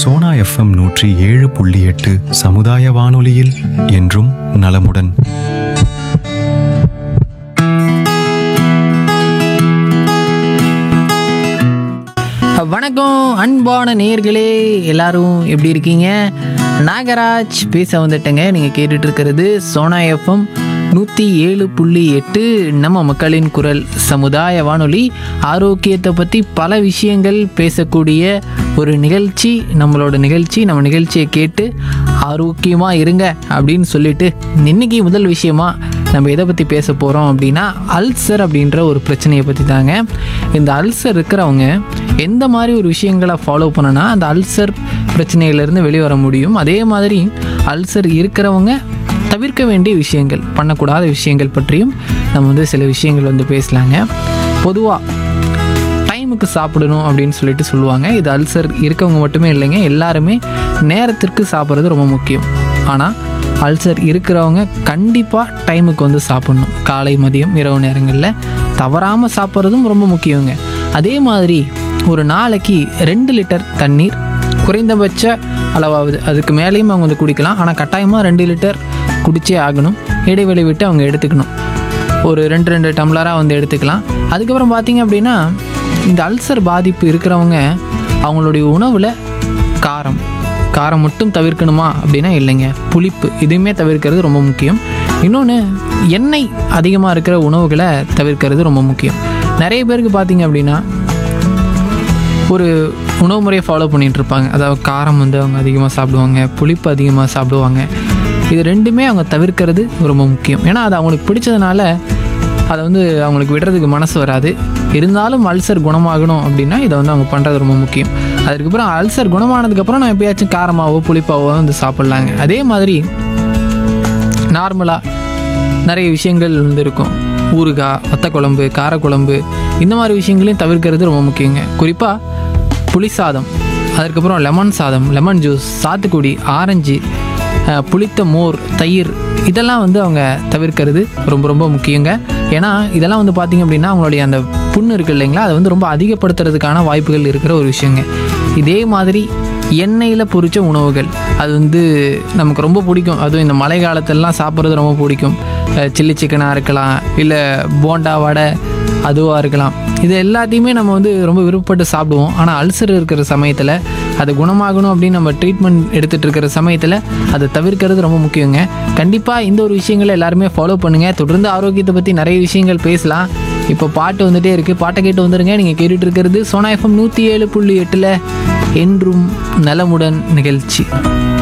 Sona FM நூற்றி ஏழு புள்ளி எட்டு சமுதாய வானொலியில் என்றும் நலமுடன் வணக்கம் அன்பான நேயர்களே எல்லாரும் எப்படி இருக்கீங்க நாகராஜ் பேச வந்துட்டேங்க நீங்கள் கேட்டுட்டு இருக்கிறது சோனா எஃப்எம் நூற்றி ஏழு புள்ளி எட்டு நம்ம மக்களின் குரல் சமுதாய வானொலி ஆரோக்கியத்தை பற்றி பல விஷயங்கள் பேசக்கூடிய ஒரு நிகழ்ச்சி நம்மளோட நிகழ்ச்சி நம்ம நிகழ்ச்சியை கேட்டு ஆரோக்கியமாக இருங்க அப்படின்னு சொல்லிட்டு இன்னைக்கு முதல் விஷயமா நம்ம எதை பற்றி பேச போகிறோம் அப்படின்னா அல்சர் அப்படின்ற ஒரு பிரச்சனையை பற்றி தாங்க இந்த அல்சர் இருக்கிறவங்க எந்த மாதிரி ஒரு விஷயங்களை ஃபாலோ பண்ணனா அந்த அல்சர் பிரச்சனையிலேருந்து வெளியே வர முடியும் அதே மாதிரி அல்சர் இருக்கிறவங்க தவிர்க்க வேண்டிய விஷயங்கள் பண்ணக்கூடாத விஷயங்கள் பற்றியும் நம்ம வந்து சில விஷயங்கள் வந்து பேசலாங்க பொதுவாக டைமுக்கு சாப்பிடணும் அப்படின்னு சொல்லிட்டு சொல்லுவாங்க இது அல்சர் இருக்கவங்க மட்டுமே இல்லைங்க எல்லாருமே நேரத்திற்கு சாப்பிட்றது ரொம்ப முக்கியம் ஆனால் அல்சர் இருக்கிறவங்க கண்டிப்பாக டைமுக்கு வந்து சாப்பிடணும் காலை மதியம் இரவு நேரங்களில் தவறாமல் சாப்பிட்றதும் ரொம்ப முக்கியங்க அதே மாதிரி ஒரு நாளைக்கு ரெண்டு லிட்டர் தண்ணீர் குறைந்தபட்ச அளவாகுது அதுக்கு மேலேயும் அவங்க வந்து குடிக்கலாம் ஆனால் கட்டாயமாக ரெண்டு லிட்டர் குடிச்சே ஆகணும் இடைவெளி விட்டு அவங்க எடுத்துக்கணும் ஒரு ரெண்டு ரெண்டு டம்ளராக வந்து எடுத்துக்கலாம் அதுக்கப்புறம் பார்த்தீங்க அப்படின்னா இந்த அல்சர் பாதிப்பு இருக்கிறவங்க அவங்களுடைய உணவில் காரம் காரம் மட்டும் தவிர்க்கணுமா அப்படின்னா இல்லைங்க புளிப்பு இதுவுமே தவிர்க்கிறது ரொம்ப முக்கியம் இன்னொன்று எண்ணெய் அதிகமாக இருக்கிற உணவுகளை தவிர்க்கிறது ரொம்ப முக்கியம் நிறைய பேருக்கு பார்த்தீங்க அப்படின்னா ஒரு உணவு முறையை ஃபாலோ பண்ணிட்டு இருப்பாங்க அதாவது காரம் வந்து அவங்க அதிகமாக சாப்பிடுவாங்க புளிப்பு அதிகமாக சாப்பிடுவாங்க இது ரெண்டுமே அவங்க தவிர்க்கிறது ரொம்ப முக்கியம் ஏன்னா அது அவங்களுக்கு பிடிச்சதுனால அதை வந்து அவங்களுக்கு விடுறதுக்கு மனசு வராது இருந்தாலும் அல்சர் குணமாகணும் அப்படின்னா இதை வந்து அவங்க பண்ணுறது ரொம்ப முக்கியம் அதுக்கப்புறம் அல்சர் குணமானதுக்கப்புறம் நம்ம எப்பயாச்சும் காரமாவோ புளிப்பாவோ வந்து சாப்பிட்லாங்க அதே மாதிரி நார்மலாக நிறைய விஷயங்கள் வந்து இருக்கும் ஊறுகாய் வத்த குழம்பு காரக்குழம்பு இந்த மாதிரி விஷயங்களையும் தவிர்க்கிறது ரொம்ப முக்கியங்க குறிப்பாக புளி சாதம் அதுக்கப்புறம் லெமன் சாதம் லெமன் ஜூஸ் சாத்துக்குடி ஆரஞ்சு அஹ், புளித்த மோர் தயிர் இதெல்லாம் வந்து அவங்க தவிர்க்கிறது ரொம்ப ரொம்ப முக்கியங்க ஏன்னா இதெல்லாம் வந்து பார்த்திங்க அப்படின்னா அவங்களுடைய அந்த புண்ணு இருக்குது இல்லைங்களா அதை வந்து ரொம்ப அதிகப்படுத்துறதுக்கான வாய்ப்புகள் இருக்கிற ஒரு விஷயங்க இதே மாதிரி எண்ணெயில் பொரிச்ச உணவுகள் அது வந்து நமக்கு ரொம்ப பிடிக்கும் அதுவும் இந்த மழை காலத்திலலாம் சாப்பிட்றது ரொம்ப பிடிக்கும் சில்லி சிக்கனாக இருக்கலாம் இல்லை போண்டா வடை அதுவாக இருக்கலாம் இது எல்லாத்தையுமே நம்ம வந்து ரொம்ப விருப்பப்பட்டு சாப்பிடுவோம் ஆனால் அல்சர் இருக்கிற சமயத்தில் அது குணமாகணும் அப்படின்னு நம்ம ட்ரீட்மெண்ட் எடுத்துகிட்டு இருக்கிற சமயத்தில் அதை தவிர்க்கிறது ரொம்ப முக்கியங்க கண்டிப்பாக இந்த ஒரு விஷயங்களை எல்லாருமே ஃபாலோ பண்ணுங்கள் தொடர்ந்து ஆரோக்கியத்தை பற்றி நிறைய விஷயங்கள் பேசலாம் இப்போ பாட்டு வந்துட்டே இருக்குது பாட்டை கேட்டு வந்துருங்க நீங்கள் கேட்டுட்டு இருக்கிறது சோனா எஃப்எம் நூற்றி ஏழு புள்ளி எட்டில் என்றும் நலமுடன் நிகழ்ச்சி